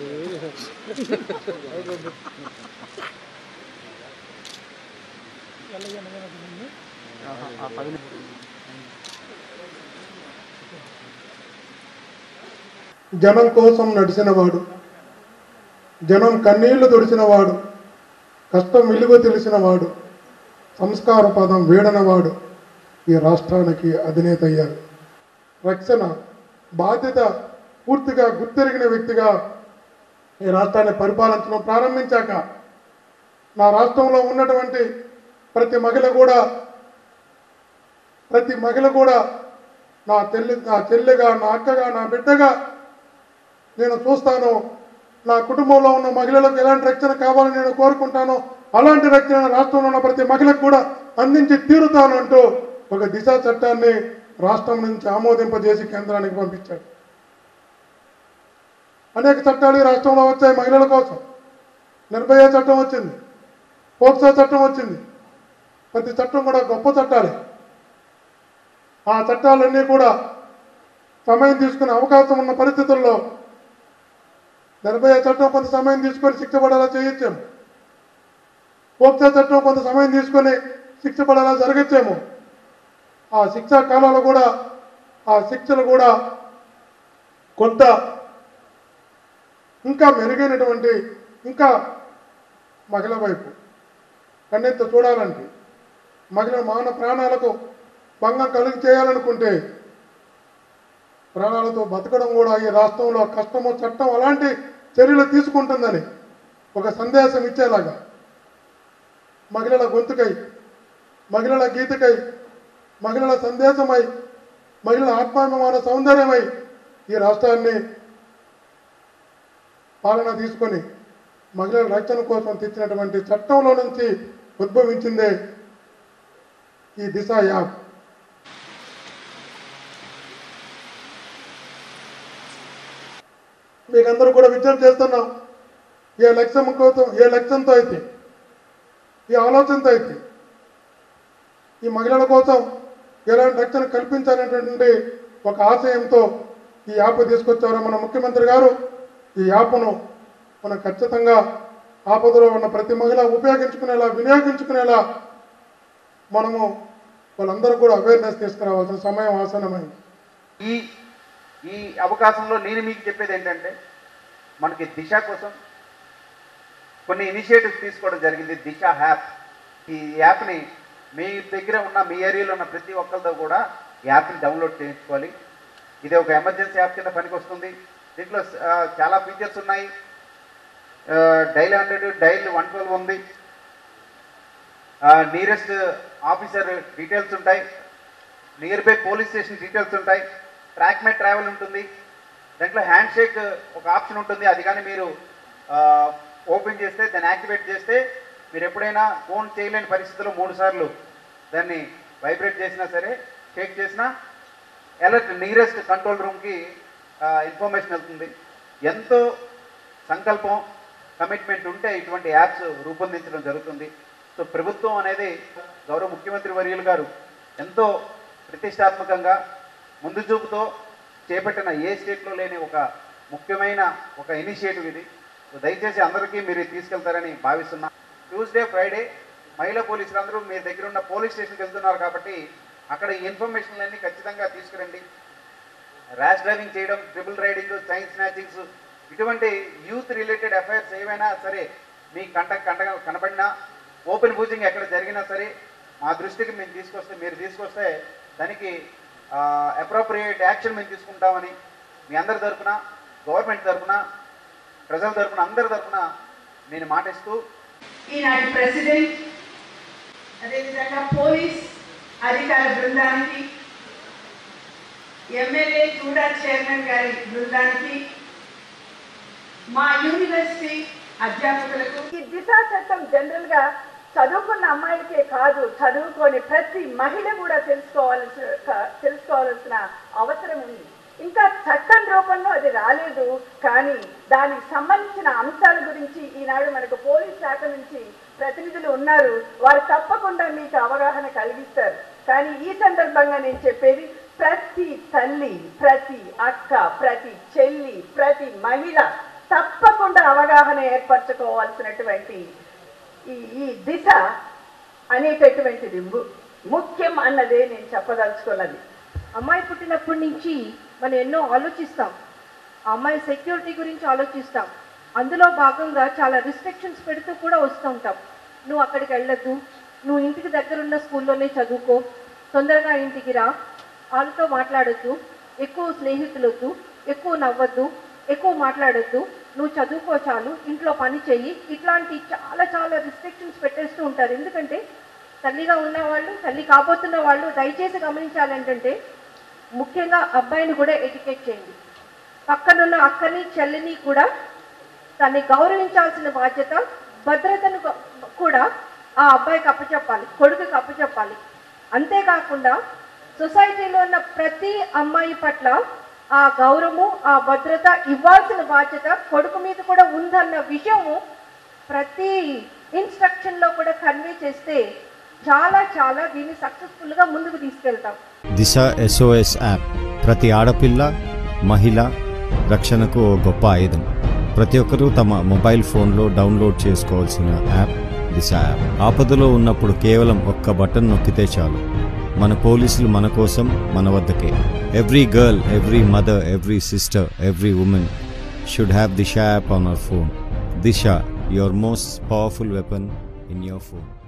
జనం కోసం నడిచినవాడు జనం కన్నీళ్లు తుడిచినవాడు కష్టం విలువ తెలిసినవాడు సంస్కార పదం వీడనవాడు ఈ రాష్ట్రానికి అధినేత అయ్యారు రక్షణ బాధ్యత పూర్తిగా గుర్తెరిగిన వ్యక్తిగా ఈ రాష్ట్రాన్ని పరిపాలించడం ప్రారంభించాక నా రాష్ట్రంలో ఉన్నటువంటి ప్రతి మహిళ కూడా ప్రతి మహిళ కూడా నా తెల్లి నా చెల్లిగా నా అక్కగా నా బిడ్డగా నేను చూస్తాను నా కుటుంబంలో ఉన్న మహిళలకు ఎలాంటి రక్షణ కావాలని నేను కోరుకుంటానో అలాంటి రక్షణ రాష్ట్రంలో ఉన్న ప్రతి మహిళకు కూడా అందించి తీరుతాను అంటూ ఒక దిశ చట్టాన్ని రాష్ట్రం నుంచి ఆమోదింపజేసి కేంద్రానికి పంపించాడు అనేక చట్టాలు ఈ రాష్ట్రంలో వచ్చాయి మహిళల కోసం నిర్భయ చట్టం వచ్చింది పోక్సో చట్టం వచ్చింది ప్రతి చట్టం కూడా గొప్ప చట్టాలే ఆ చట్టాలన్నీ కూడా సమయం తీసుకునే అవకాశం ఉన్న పరిస్థితుల్లో నిర్భయ చట్టం కొంత సమయం తీసుకొని శిక్ష పడేలా చేయొచ్చాము పోక్సో చట్టం కొంత సమయం తీసుకొని శిక్ష పడేలా జరగచ్చేమో ఆ శిక్షా కాలాలు కూడా ఆ శిక్షలు కూడా కొంత ఇంకా మెరుగైనటువంటి ఇంకా మహిళ వైపు కన్నెత్త చూడాలంటే మహిళ మానవ ప్రాణాలకు భంగం కలిగి చేయాలనుకుంటే ప్రాణాలతో బతకడం కూడా ఈ రాష్ట్రంలో కష్టమో చట్టం అలాంటి చర్యలు తీసుకుంటుందని ఒక సందేశం ఇచ్చేలాగా మహిళల గొంతుకై మహిళల గీతకై మహిళల సందేశమై మహిళల ఆత్మాభిమాన సౌందర్యమై ఈ రాష్ట్రాన్ని పాలన తీసుకొని మహిళల రక్షణ కోసం తెచ్చినటువంటి చట్టంలో నుంచి ఉద్భవించిందే ఈ దిశ యాప్ మీకందరూ కూడా విజ్ఞప్తి చేస్తున్నాం ఏ లక్ష్యం కోసం ఏ లక్ష్యంతో అయితే ఈ ఆలోచనతో అయితే ఈ మహిళల కోసం ఎలాంటి రక్షణ కల్పించాలనేటువంటి ఒక ఆశయంతో ఈ యాప్ తీసుకొచ్చారో మన ముఖ్యమంత్రి గారు ఈ యాప్ను మనం ఖచ్చితంగా ఆపదలో ఉన్న ప్రతి మహిళ ఉపయోగించుకునేలా వినియోగించుకునేలా మనము వాళ్ళందరూ కూడా అవేర్నెస్ తీసుకురావాల్సిన సమయం ఆసనమైంది ఈ ఈ అవకాశంలో నేను మీకు చెప్పేది ఏంటంటే మనకి దిశ కోసం కొన్ని ఇనిషియేటివ్స్ తీసుకోవడం జరిగింది దిశ యాప్ ఈ యాప్ని మీ దగ్గర ఉన్న మీ ఏరియాలో ఉన్న ప్రతి ఒక్కరితో కూడా ఈ యాప్ని డౌన్లోడ్ చేయించుకోవాలి ఇది ఒక ఎమర్జెన్సీ యాప్ కింద పనికి వస్తుంది దీంట్లో ఆ, చాలా ఫీచర్స్ ఉన్నాయి dial hundred dial one twelve ఉంది నియరెస్ట్ ఆఫీసర్ డీటెయిల్స్ ఉంటాయి nearby police station details ఉంటాయి ట్రాక్ మై ట్రావెల్ ఉంటుంది దాంట్లో హ్యాండ్ షేక్ ఒక ఆప్షన్ ఉంటుంది అది కానీ మీరు ఓపెన్ చేస్తే దాన్ని యాక్టివేట్ చేస్తే మీరు ఎప్పుడైనా ఫోన్ చేయలేని పరిస్థితుల్లో మూడు సార్లు దాన్ని వైబ్రేట్ చేసినా సరే షేక్ చేసినా అలర్ట్ నియరెస్ట్ కంట్రోల్ రూమ్కి ఇన్ఫర్మేషన్ వెళ్తుంది ఎంతో సంకల్పం కమిట్మెంట్ ఉంటే ఇటువంటి యాప్స్ రూపొందించడం జరుగుతుంది సో ప్రభుత్వం అనేది గౌరవ ముఖ్యమంత్రి వర్యులు గారు ఎంతో ప్రతిష్టాత్మకంగా ముందు చూపుతో చేపట్టిన ఏ స్టేట్లో లేని ఒక ముఖ్యమైన ఒక ఇనిషియేటివ్ ఇది సో దయచేసి అందరికీ మీరు ఇది తీసుకెళ్తారని భావిస్తున్నా ట్యూస్డే ఫ్రైడే మహిళా పోలీసులు అందరూ మీ దగ్గర ఉన్న పోలీస్ స్టేషన్కి వెళ్తున్నారు కాబట్టి అక్కడ ఈ ఇన్ఫర్మేషన్లన్నీ ఖచ్చితంగా తీసుకురండి ర్యాష్ డ్రైవింగ్ చేయడం ట్రిపుల్ రైడింగ్ చైన్ స్నాచింగ్స్ ఇటువంటి యూత్ రిలేటెడ్ అఫైర్స్ ఏవైనా సరే మీ కంట కంట కనబడినా ఓపెన్ బూజింగ్ ఎక్కడ జరిగినా సరే మా దృష్టికి మేము తీసుకొస్తే మీరు తీసుకొస్తే దానికి అప్రోప్రియేట్ యాక్షన్ మేము తీసుకుంటామని మీ అందరి తరపున గవర్నమెంట్ తరపున ప్రజల తరపున అందరి తరపున నేను మాటిస్తూ ఈనాటి ప్రెసిడెంట్ అదేవిధంగా పోలీస్ అధికార బృందానికి ఎమ్మెల్యే కూడా చైర్మన్ గారి బృందానికి మా యూనివర్సిటీ అధ్యాపకులకు ఈ దిశా చట్టం జనరల్ గా చదువుకున్న అమ్మాయిలకే కాదు చదువుకొని ప్రతి మహిళ కూడా తెలుసుకోవాల్సిన క- తెలుసుకోవాల్సిన అవసరం ఉంది ఇంకా చట్టం రూపంలో అది రాలేదు కానీ దానికి సంబంధించిన అంశాల గురించి ఈనాడు మనకు పోలీస్ శాఖ నుంచి ప్రతినిధులు ఉన్నారు వారు తప్పకుండా మీకు అవగాహన కలిగిస్తారు కానీ ఈ సందర్భంగా నేను చెప్పేది ప్రతి తల్లి ప్రతి అక్క ప్రతి చెల్లి ప్రతి మహిళ తప్పకుండా అవగాహన ఏర్పరచుకోవాల్సినటువంటి ఈ ఈ దిశ అనేటటువంటిది ము- ముఖ్యం అన్నదే నేను చెప్పదలుచుకున్నది అమ్మాయి పుట్టినప్పటి నుంచి మనం ఎన్నో ఆలోచిస్తాం ఆ అమ్మాయి సెక్యూరిటీ గురించి ఆలోచిస్తాం అందులో భాగంగా చాలా రిస్ట్రిక్షన్స్ పెడుతూ కూడా వస్తూ ఉంటాం నువ్వు అక్కడికి వెళ్ళొద్దు నువ్వు ఇంటికి దగ్గర ఉన్న స్కూల్లోనే చదువుకో తొందరగా ఇంటికి రా వాళ్ళతో మాట్లాడొద్దు ఎక్కువ స్నేహితులొద్దు ఎక్కువ నవ్వద్దు ఎక్కువ మాట్లాడొద్దు నువ్వు చదువుకో చాలు ఇంట్లో పని చెయ్యి ఇట్లాంటి చాలా చాలా రిస్ట్రిక్షన్స్ పెట్టేస్తూ ఉంటారు ఎందుకంటే తల్లిగా ఉన్నవాళ్ళు తల్లి కాబోతున్న వాళ్ళు దయచేసి గమనించాలి ఏంటంటే ముఖ్యంగా అబ్బాయిని కూడా ఎడ్యుకేట్ చేయండి పక్కనున్న అక్కని చెల్లిని కూడా తన్ని గౌరవించాల్సిన బాధ్యత భద్రతను క- కూడా ఆ అబ్బాయికి అప్పచెప్పాలి కొడుకుకి అప్పచెప్పాలి అంతేకాకుండా సొసైటీలో ఉన్న ప్రతి అమ్మాయి పట్ల ఆ గౌరవము ఆ భద్రత ఇవ్వాల్సిన బాధ్యత కొడుకు మీద కూడా ఉందన్న విషయము ప్రతి ఇన్స్ట్రక్షన్లో కూడా కన్వే చేస్తే చాలా చాలా దీన్ని సక్సెస్ఫుల్గా ముందుకు తీసుకెళ్తాం దిశ ఎస్ఓఎస్ యాప్ ప్రతి ఆడపిల్ల మహిళ రక్షణకు ఓ గొప్ప ఆయుధం ప్రతి ఒక్కరూ తమ మొబైల్ ఫోన్లో డౌన్లోడ్ చేసుకోవాల్సిన యాప్ దిశ యాప్ ఆపదలో ఉన్నప్పుడు కేవలం ఒక్క బటన్ నొక్కితే చాలు మన పోలీసులు మన కోసం మన వద్దకే every girl every mother every sister every women should have Disha app on our phone Disha your most powerful weapon in your phone